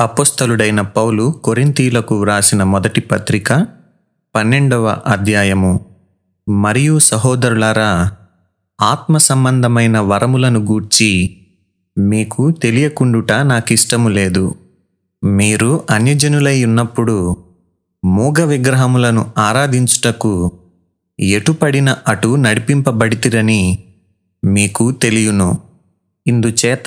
అపొస్తలుడైన పౌలు కొరింథీలకు వ్రాసిన మొదటి పత్రిక పన్నెండవ అధ్యాయము మరియు సహోదరులారా ఆత్మ సంబంధమైన వరములను గూర్చి మీకు తెలియకుండుట నాకిష్టము లేదు మీరు అన్యజనులై ఉన్నప్పుడు మూగ విగ్రహములను ఆరాధించుటకు ఎటుపడిన అటు నడిపింపబడితిరని మీకు తెలియను ఇందుచేత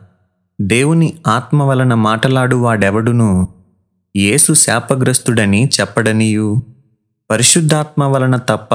దేవుని ఆత్మ వలన మాటలాడు వాడెవడును యేసు శాపగ్రస్తుడని చెప్పడనియు పరిశుద్ధాత్మ వలన తప్ప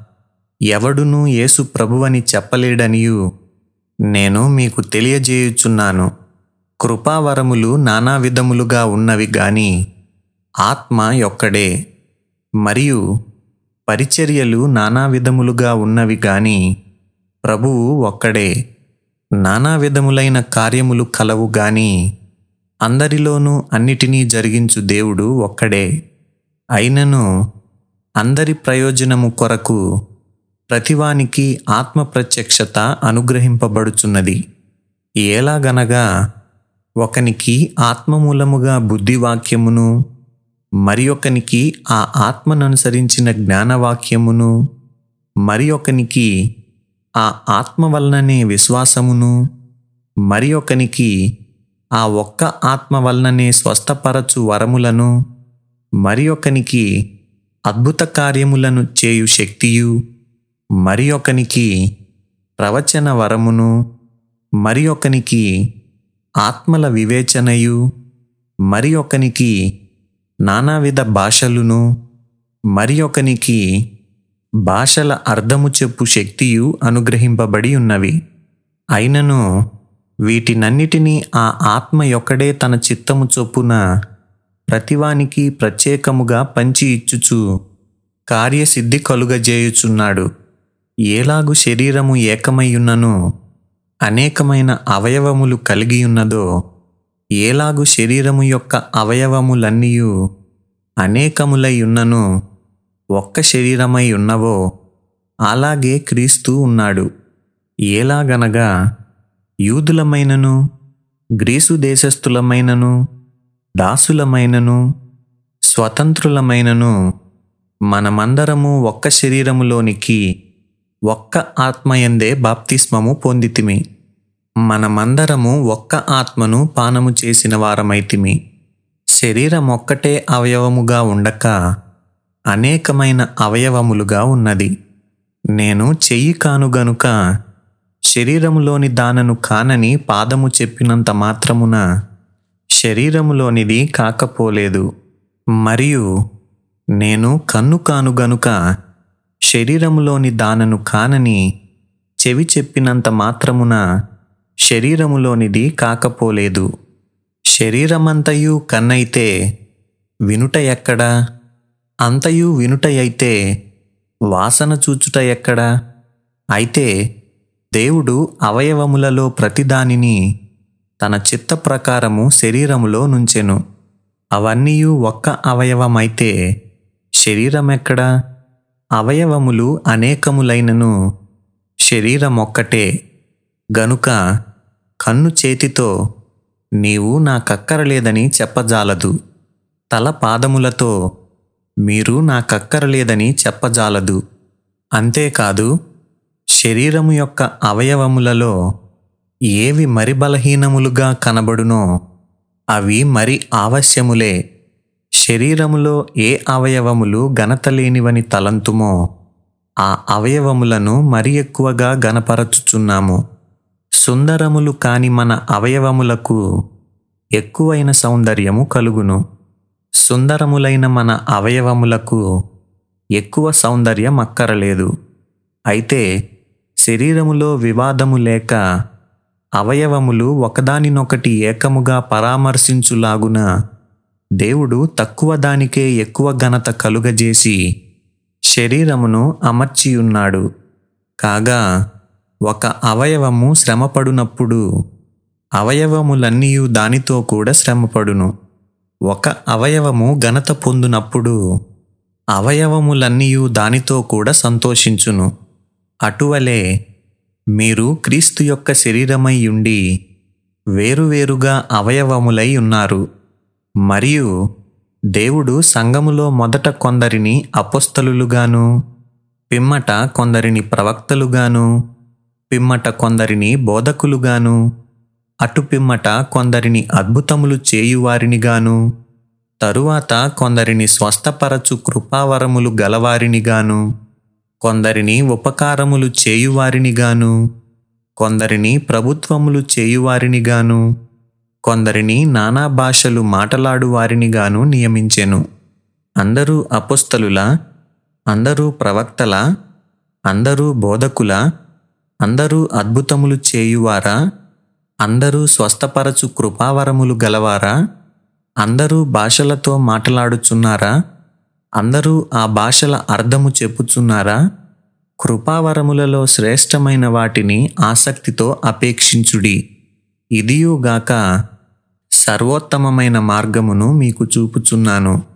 ఎవడునూ యేసు ప్రభువని చెప్పలేడనియు నేను మీకు తెలియజేయుచున్నాను కృపావరములు నానా విధములుగా ఉన్నవి గాని ఆత్మ యొక్కడే మరియు పరిచర్యలు నానా విధములుగా ఉన్నవి గాని ప్రభువు ఒక్కడే నానా విధములైన కార్యములు కలవు గాని అందరిలోనూ అన్నిటినీ జరిగించు దేవుడు ఒక్కడే అయినను అందరి ప్రయోజనము కొరకు ప్రతివానికి ఆత్మ ప్రత్యక్షత అనుగ్రహింపబడుచున్నది ఎలాగనగా ఒకనికి ఆత్మమూలముగా బుద్ధివాక్యమును మరి ఒకనికి ఆ ఆత్మననుసరించిన జ్ఞానవాక్యమును మరి ఒకనికి ఆ ఆత్మ వలననే విశ్వాసమును మరి ఒకనికి ఆ ఒక్క ఆత్మ వలననే స్వస్థపరచు వరములను మరి ఒకనికి అద్భుత కార్యములను చేయు శక్తియు మరి ఒకనికి ప్రవచన వరమును మరి ఒకనికి ఆత్మల వివేచనయు మరి ఒకనికి నానావిధ భాషలును మరి ఒకనికి భాషల అర్థము చెప్పు శక్తియు అనుగ్రహింపబడి ఉన్నవి అయినను వీటినన్నిటినీ ఆ ఆత్మ యొక్కడే తన చిత్తము చొప్పున ప్రతివానికి ప్రత్యేకముగా పంచి ఇచ్చుచు కార్యసిద్ధి కలుగజేయుచున్నాడు ఏలాగు శరీరము ఏకమయ్యున్నను అనేకమైన అవయవములు కలిగి ఉన్నదో ఏలాగు శరీరము యొక్క అవయవములన్నీయు అనేకములై ఉన్నను ఒక్క శరీరమై ఉన్నవో అలాగే క్రీస్తు ఉన్నాడు ఏలాగనగా యూదులమైనను గ్రీసు దేశస్థులమైనను దాసులమైనను స్వతంత్రులమైనను మనమందరము ఒక్క శరీరములోనికి ఒక్క ఆత్మయందే బాప్తిస్మము పొందితిమి మనమందరము ఒక్క ఆత్మను పానము చేసిన వారమైతిమి శరీరం ఒక్కటే అవయవముగా ఉండక అనేకమైన అవయవములుగా ఉన్నది నేను చెయ్యి కాను గనుక శరీరములోని దానను కానని పాదము చెప్పినంత మాత్రమున శరీరములోనిది కాకపోలేదు మరియు నేను కన్ను కాను గనుక శరీరములోని దానను కానని చెవి చెప్పినంత మాత్రమున శరీరములోనిది కాకపోలేదు శరీరమంతయు కన్నైతే వినుట ఎక్కడా అంతయు వినుటయైతే వాసన చూచుట ఎక్కడా అయితే దేవుడు అవయవములలో ప్రతిదానిని తన చిత్త ప్రకారము శరీరములో నుంచెను అవన్నీయు ఒక్క అవయవమైతే శరీరమెక్కడా అవయవములు అనేకములైనను శరీరం ఒక్కటే గనుక కన్ను చేతితో నీవు నాకక్కరలేదని చెప్పజాలదు తల పాదములతో మీరు నాకక్కరలేదని చెప్పజాలదు అంతేకాదు శరీరము యొక్క అవయవములలో ఏవి మరి బలహీనములుగా కనబడునో అవి మరి ఆవశ్యములే శరీరములో ఏ అవయవములు ఘనత లేనివని తలంతుమో ఆ అవయవములను మరి ఎక్కువగా గనపరచుచున్నాము సుందరములు కాని మన అవయవములకు ఎక్కువైన సౌందర్యము కలుగును సుందరములైన మన అవయవములకు ఎక్కువ సౌందర్యం అక్కరలేదు అయితే శరీరములో వివాదము లేక అవయవములు ఒకదానినొకటి ఏకముగా పరామర్శించులాగున దేవుడు తక్కువ దానికే ఎక్కువ ఘనత కలుగజేసి శరీరమును అమర్చియున్నాడు కాగా ఒక అవయవము శ్రమపడునప్పుడు అవయవములన్నీయు దానితో కూడా శ్రమపడును ఒక అవయవము ఘనత పొందునప్పుడు అవయవములన్నీయు దానితో కూడా సంతోషించును అటువలే మీరు క్రీస్తు యొక్క శరీరమై ఉండి వేరువేరుగా అవయవములై ఉన్నారు మరియు దేవుడు సంఘములో మొదట కొందరిని అపొస్తలులుగాను పిమ్మట కొందరిని ప్రవక్తలుగాను పిమ్మట కొందరిని బోధకులుగాను అటు పిమ్మట కొందరిని అద్భుతములు చేయువారినిగాను తరువాత కొందరిని స్వస్థపరచు కృపావరములు గలవారినిగాను కొందరిని ఉపకారములు చేయువారినిగాను కొందరిని ప్రభుత్వములు చేయువారినిగాను కొందరిని నానా భాషలు మాటలాడు వారినిగాను నియమించెను అందరూ అపుస్తలుల అందరూ ప్రవక్తల అందరూ బోధకుల అందరూ అద్భుతములు చేయువారా అందరూ స్వస్థపరచు కృపావరములు గలవారా అందరూ భాషలతో మాట్లాడుచున్నారా అందరూ ఆ భాషల అర్థము చెప్పుచున్నారా కృపావరములలో శ్రేష్టమైన వాటిని ఆసక్తితో అపేక్షించుడి ఇదియుగాక సర్వోత్తమమైన మార్గమును మీకు చూపుచున్నాను